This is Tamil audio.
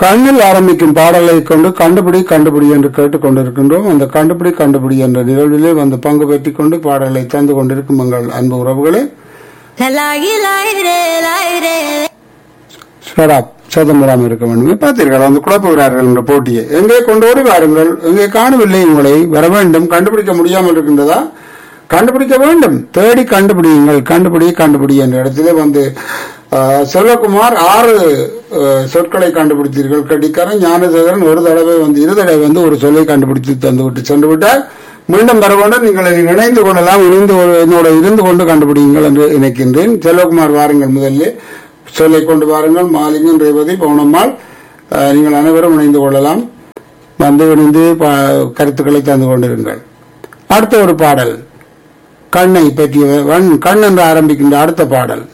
கண்ணில் ஆரம்பிக்கும் பாடலை கொண்டு கண்டுபிடி கண்டுபிடி என்று கேட்டுக்கொண்டிருக்கின்றோம் அந்த கண்டுபிடி கண்டுபிடி என்ற நிகழ்விலே வந்து பங்கு பெற்றுக் கொண்டு பாடலை தந்து கொண்டிருக்கும் எங்கள் அன்பு உறவுகளே லாயி லாயிரே லாயிரே ஷடாப் சதம்பராம இருக்க வேண்டும் பார்த்தீர்கள் அந்த குழப்புகிறார்கள் என்ற போட்டியை எங்கே கொண்டு ஓடி வாருங்கள் எங்கே காணவில்லை உங்களை வர வேண்டும் கண்டுபிடிக்க முடியாமல் இருக்கின்றதா கண்டுபிடிக்க வேண்டும் தேடி கண்டுபிடியுங்கள் கண்டுபிடி கண்டுபிடி என்ற இடத்திலே வந்து ஆஹ், செல்வகுமார் ஆறு ஆஹ், சொற்களை கண்டுபிடித்தீர்கள் கடிக்காரன் ஞானசேகரன் ஒரு தடவை வந்து இரு தடவை வந்து ஒரு சொல்லை கண்டுபிடித்து தந்து விட்டு சென்று விட்டார் மீண்டும் வர வேண்டும் நீங்கள் இதில் இணைந்து கொள்ளலாம் இணைந்து கொள்ள- என்னோட இருந்து கொண்டு கண்டுபிடியுங்கள் என்று நினைக்கின்றேன் செல்வகுமார் வாருங்கள் முதலில் சொல்லை கொண்டு வாருங்கள் மாலிங்கம் ரேவதி பவுனம்மாள் அஹ், நீங்கள் அனைவரும் இணைந்து கொள்ளலாம் வந்து இணைந்து ப- கருத்துக்களை தந்து கொண்டிருங்கள் அடுத்த ஒரு பாடல் கண்ணை பற்றிய வன் கண் என்று ஆரம்பிக்கின்ற அடுத்த பாடல்